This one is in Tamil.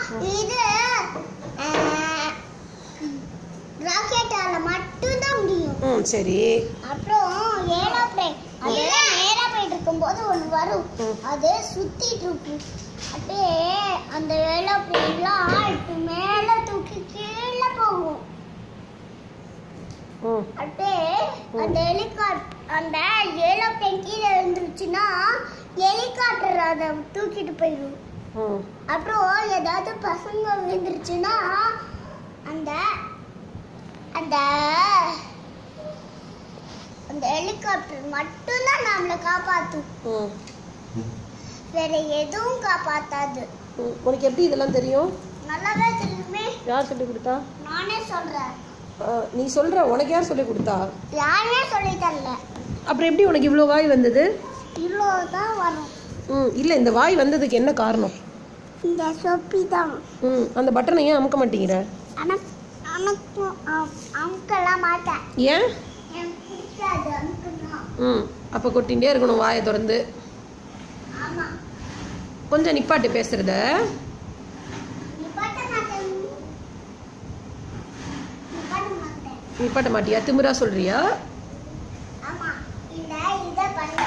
இது ராக்கெட்டால மட்டும்தான் முடியும் ம் சரி அப்புறம் ஏரோப்ளேன் அதெல்லாம் நேரா போயிட்டு இருக்கும்போது ஒன்று வரும் ம். அது சுத்திட்டு இருக்கும் அப்படியே அந்த ஏரோப்ளேன்லாம் இப்படி மேலே தூக்கி கீழே போகும் ம் அப்படியே அந்த ஹெலிகாப்டர் அந்த ஏரோப்ளேன் கீழே விழுந்துருச்சுன்னா ஹெலிகாப்டர் அதை தூக்கிட்டு போயிடும் ம் அப்புறம் ஏதாவது பசங்க விழுந்துருச்சுன்னா அந்த அந்த அந்த ஹெலிகாப்டர் மட்டும்தான் நம்மளை காப்பாத்தும் ம் வேற எதுவும் காப்பாத்தாது ம். உனக்கு எப்படி இதெல்லாம் தெரியும் நல்லாவே தெரியுமே யார் சொல்லி கொடுத்தா நானே சொல்றேன் ஆ, நீ சொல்ற உனக்கு யார் சொல்லி கொடுத்தா யாருமே சொல்லி தரல அப்புறம் எப்படி உனக்கு இவ்வளோ வாய் வந்தது இவ்வளோதான் வரும் ம் இல்லை இந்த வாய் வந்ததுக்கு என்ன காரணம் இந்த சொப்பி தான் ம் அந்த பட்டனை ஏன் அமுக்க மாட்டேங்கிற எனக்கு எனக்கு அமுக்கலாம் மாட்டேன் ஏன் எனக்கு பிடிக்காது அமுக்குனா ம் அப்போ கொட்டிகிட்டே இருக்கணும் வாயை திறந்து ஆமா கொஞ்சம் நிப்பாட்டு பேசுறத நிப்பாட்ட மாட்டேன் நிப்பாட்ட மாட்டேன் நிப்பாட்ட மாட்டியா திமிரா சொல்றியா ஆமா இந்த இதை பண்ண